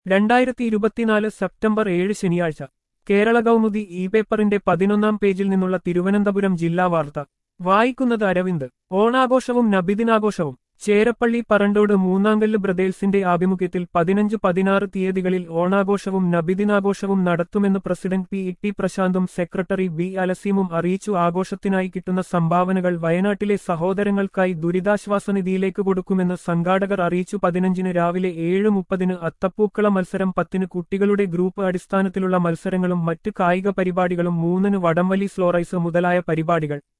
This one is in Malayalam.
രണ്ടായിരത്തി ഇരുപത്തിനാല് സെപ്റ്റംബർ ഏഴ് ശനിയാഴ്ച കേരള കൗമുദി ഇ പേപ്പറിന്റെ പതിനൊന്നാം പേജിൽ നിന്നുള്ള തിരുവനന്തപുരം ജില്ലാ വാർത്ത വായിക്കുന്നത് അരവിന്ദ് ഓണാഘോഷവും നബിദിനാഘോഷവും ചേരപ്പള്ളി പറണ്ടോട് മൂന്നാങ്കല്ല് ബ്രദേഴ്സിന്റെ ആഭിമുഖ്യത്തിൽ പതിനഞ്ച് പതിനാറ് തീയതികളിൽ ഓണാഘോഷവും നബിദിനാഘോഷവും നടത്തുമെന്ന് പ്രസിഡന്റ് പി ഇ ടി പ്രശാന്തും സെക്രട്ടറി ബി അലസീമും അറിയിച്ചു ആഘോഷത്തിനായി കിട്ടുന്ന സംഭാവനകൾ വയനാട്ടിലെ സഹോദരങ്ങൾക്കായി ദുരിതാശ്വാസ നിധിയിലേക്ക് കൊടുക്കുമെന്ന് സംഘാടകർ അറിയിച്ചു പതിനഞ്ചിന് രാവിലെ ഏഴ് മുപ്പതിന് അത്തപ്പൂക്കള മത്സരം പത്തിന് കുട്ടികളുടെ ഗ്രൂപ്പ് അടിസ്ഥാനത്തിലുള്ള മത്സരങ്ങളും മറ്റ് കായിക പരിപാടികളും മൂന്നിന് വടംവലി സ്ലോറൈസ് മുതലായ പരിപാടികൾ